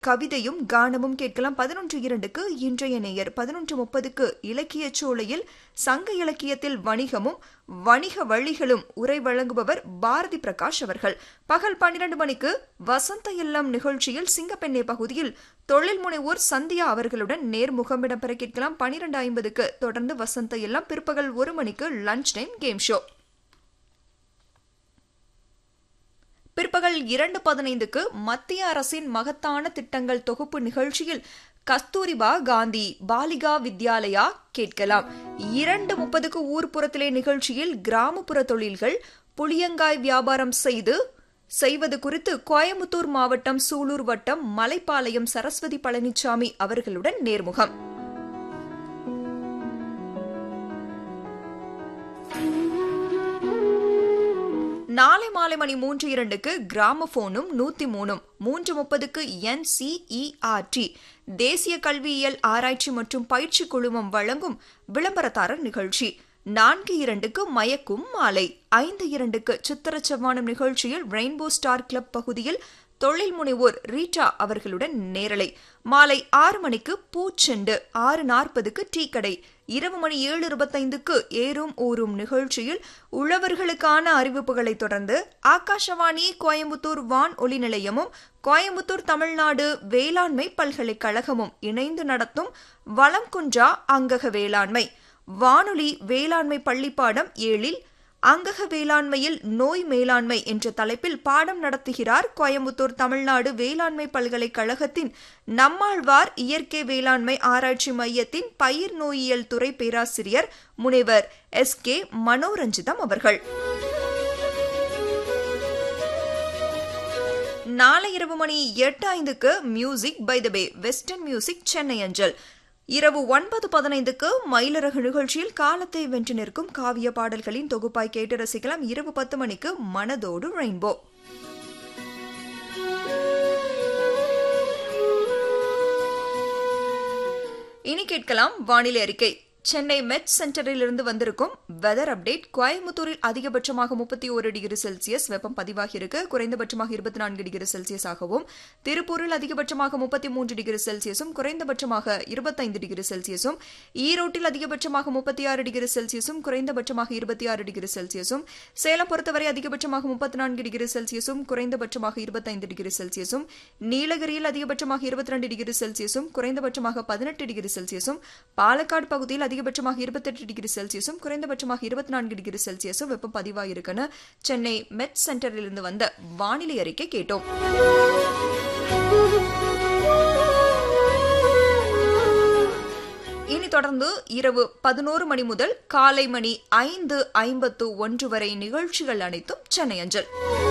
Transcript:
கவிதையும் கானமும் கேட்கலாம் பதினொன்று இரண்டுக்கு இன்றைய நேயர் பதினொன்று முப்பதுக்கு இலக்கிய சோலையில் சங்க இலக்கியத்தில் வணிகமும் வணிக வழிகளும் உரை வழங்குபவர் பாரதி பிரகாஷ் அவர்கள் பகல் பன்னிரண்டு மணிக்கு வசந்த இல்லம் நிகழ்ச்சியில் சிங்கப்பெண்ணை பகுதியில் தொழில் முனைவோர் சந்தியா அவர்களுடன் நேர்முகம் இடம்பெற கேட்கலாம் பன்னிரண்டு ஐம்பதுக்கு தொடர்ந்து வசந்த இல்லம் பிற்பகல் ஒரு மணிக்கு லஞ்ச் டைம் கேம் ஷோ பிற்பகல் இரண்டு பதினைந்துக்கு மத்திய அரசின் மகத்தான திட்டங்கள் தொகுப்பு நிகழ்ச்சியில் கஸ்தூரிபா காந்தி பாலிகா வித்யாலயா கேட்கலாம் இரண்டு முப்பதுக்கு ஊர்ப்புறத்திலே நிகழ்ச்சியில் கிராமப்புற தொழில்கள் புளியங்காய் வியாபாரம் செய்து செய்வது குறித்து கோயமுத்தூர் மாவட்டம் சூலூர் வட்டம் மலைப்பாளையம் சரஸ்வதி பழனிசாமி அவர்களுடன் நேர்முகம் நாளை மாலை மணி மூன்று இரண்டுக்கு கிராமபோனும் நூத்தி மூணும் மூன்று முப்பதுக்கு என்சிஇஆர்டி தேசிய கல்வியியல் ஆராய்ச்சி மற்றும் பயிற்சி குழுமம் வழங்கும் விளம்பரதாரர் நிகழ்ச்சி நான்கு இரண்டுக்கு மயக்கும் மாலை ஐந்து இரண்டுக்கு சித்திர செவ்வானம் நிகழ்ச்சியில் ரெயின்போ ஸ்டார் கிளப் பகுதியில் தொழில் முனைவோர் ரீட்டா அவர்களுடன் நேரலை மாலை ஆறு மணிக்கு பூச்செண்டு ஆறு நாற்பதுக்கு டீ கடை இரவு மணி ஏழு இருபத்தைந்துக்கு ஏறும் ஊரும் நிகழ்ச்சியில் உழவர்களுக்கான அறிவிப்புகளை தொடர்ந்து ஆகாஷவாணி கோயம்புத்தூர் வான் ஒலி நிலையமும் கோயம்புத்தூர் தமிழ்நாடு வேளாண்மை பல்கலைக்கழகமும் இணைந்து நடத்தும் வளம் குன்றா அங்கக வேளாண்மை வானொலி வேளாண்மை பள்ளிப்பாடம் ஏழில் அங்கக வேளாண்மையில் நோய் மேலாண்மை என்ற தலைப்பில் பாடம் நடத்துகிறார் கோயம்புத்தூர் தமிழ்நாடு வேளாண்மை பல்கலைக்கழகத்தின் நம்மாழ்வார் இயற்கை வேளாண்மை ஆராய்ச்சி மையத்தின் பயிர் நோயியல் துறை பேராசிரியர் முனைவர் எஸ் கே மனோரஞ்சிதம் அவர்கள் நாளை இரவு மணி எட்டு ஐந்துக்கு music by the bay western music Chennai அஞ்சல் இரவு ஒன்பது பதினைந்துக்கு மயிலரகு நிகழ்ச்சியில் காலத்தை வென்று நிற்கும் காவிய பாடல்களின் தொகுப்பாய் கேட்டு ரசிக்கலாம் இரவு பத்து மணிக்கு மனதோடு ரெயின்போ இனி கேட்கலாம் வானிலை அறிக்கை சென்னை மெட் சென்டரில் இருந்து வந்திருக்கும் வெதர் அப்டேட் கோயம்புத்தூரில் அதிகபட்சமாக முப்பத்தி ஒரு டிகிரி செல்சியஸ் வெப்பம் பதிவாகியிருக்கு குறைந்தபட்சமாக இருபத்தி நான்கு டிகிரி செல்சியஸ் ஆகவும் திருப்பூரில் அதிகபட்சமாக முப்பத்தி மூன்று டிகிரி செல்சியஸும் குறைந்தபட்சமாக இருபத்தைந்து டிகிரி செல்சியஸும் ஈரோட்டில் அதிகபட்சமாக முப்பத்தி ஆறு டிகிரி செல்சியஸும் குறைந்தபட்சமாக இருபத்தி ஆறு டிகிரி செல்சியஸும் சேலம் பொறுத்தவரை அதிகபட்சமாக முப்பத்தி நான்கு டிகிரி செல்சியஸும் குறைந்தபட்சமாக இருபத்தைந்து டிகிரி செல்சியஸும் நீலகிரியில் அதிகபட்சமாக இருபத்தி ரெண்டு டிகிரி செல்சியஸும் குறைந்தபட்சமாக பதினெட்டு டிகிரி செல்சியஸும் பாலக்காடு பகுதியில் அதிகபட்சமாக இருபத்தெட்டு டிகிரி செல்சியஸும் குறைந்தபட்சமாக இருபத்தி நான்கு டிகிரி செல்சியஸும் வெப்பம் பதிவாயிருக்குன்னு சென்னை மெட் சென்டரில் இருந்து வந்த வானிலை அறிக்கை கேட்டோம் இனி தொடர்ந்து இரவு பதினோரு மணி முதல் காலை மணி ஐந்து ஐம்பத்து ஒன்று வரை நிகழ்ச்சிகள் அனைத்தும் சென்னை அஞ்சல்